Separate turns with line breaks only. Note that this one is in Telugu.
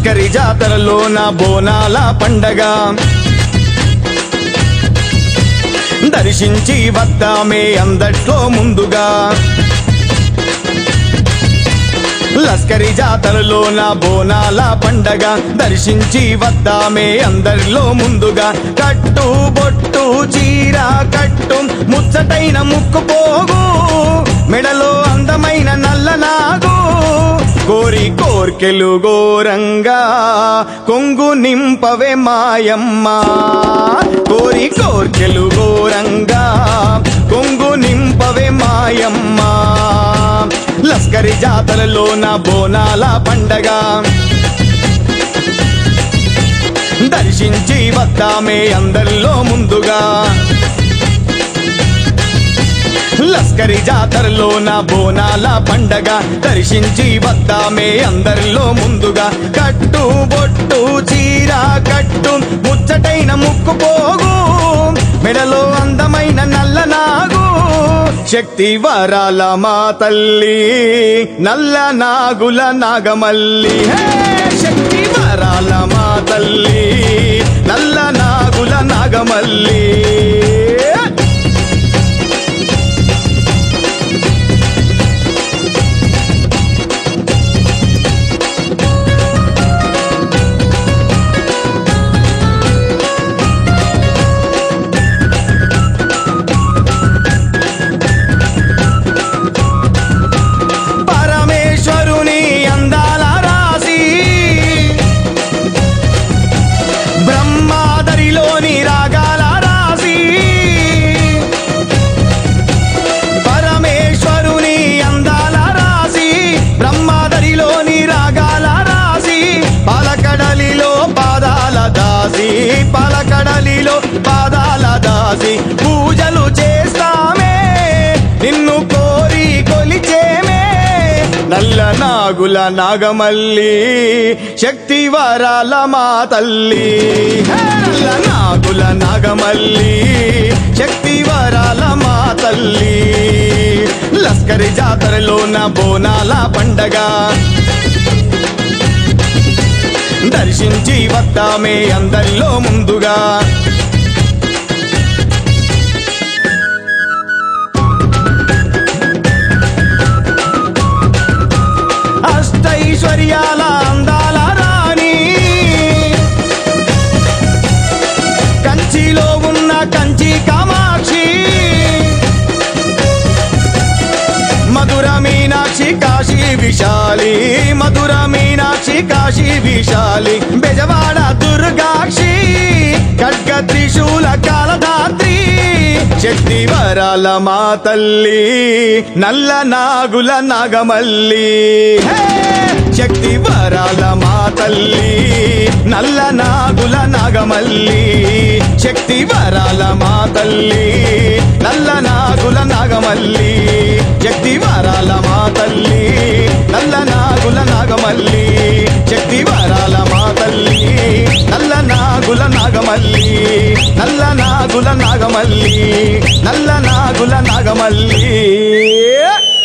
లస్కరి జాతరలోన బోనాల పండగ దర్శించి వద్దామే అందట్లో ముందుగా లస్కరి జాతరలోన బోనాల పండగ దర్శించి వద్దామే అందరిలో ముందుగా కట్టు బొట్టు చీర కట్టు ముచ్చటైన ముక్కు పోగు మెడలో అందమైన నల్ల నాగు కోరి కోర్కెలు గోరంగా కొంగు నింపవే మాయమ్మ కోరి కోర్కెలు గోరంగా కొంగు నింపవే మాయమ్మ లస్కరి జాతరలోన బోనాల పండగ దర్శించి వద్దామే అందరిలో ముందుగా లస్కరి జాతరలోన బోనాల పండగ దర్శించి వద్దామే అందరిలో ముందుగా కట్టు బొట్టు చీర కట్టు ముచ్చటైన ముక్కు పోగు మెడలో అందమైన నల్ల నాగు శక్తి వరాల మా తల్లి నల్ల నాగుల నాగమల్లి హే! శక్తి వరాల మా తల్లి నల్ల నాగుల నాగమల్లి పరమేశ్వరుని అందాల రాసి బ్రహ్మాదరిలోని రాగాల రాసి పరమేశ్వరుని అందాల రాసి బ్రహ్మాదరిలోని రాగాల రాసి పాలకడలిలో పాదాల దాసి పాలకడలిలో పాదాల దాసి పూజలు చేస్తామే నిన్ను కోరి కొలిచేమే నల్ల నాగుల నాగమల్లి శక్తి వరాల మా తల్లి హే! నల్ల నాగుల నాగమల్లి శక్తి వరాల మా తల్లి లస్కరి జాతరలోన బోనాల పండగ దర్శించి వద్దామే అందరిలో ముందుగా అష్టైశ్వర్యాల అందాల రాణి కంచిలో ఉన్న కంచి కామాక్షి మధుర మీనాక్షి కాశీ విశాలి మధుర మీనాక్షి కాశీ విశాలి బెజవాడ దుర్గాక్షి ఖడ్గ త్రిశూల కాలధాత్రి శక్తి వరాల మా తల్లి నల్ల నాగుల నాగమల్లి హే! శక్తి వరాల మా తల్లి నల్ల నాగుల నాగమల్లి శక్తి వరాల మా తల్లి నల్ల నాగుల నాగమల్లి శక్తి వరాల మా తల్లి నల్ల నాగుల నాగమల్లి శక్తి వరాల మా తల్లి నల్ల నాగుల నాగమల్లి నల్ల నాగుల నాగమల్లి నల్ల నాగుల నాగమల్లి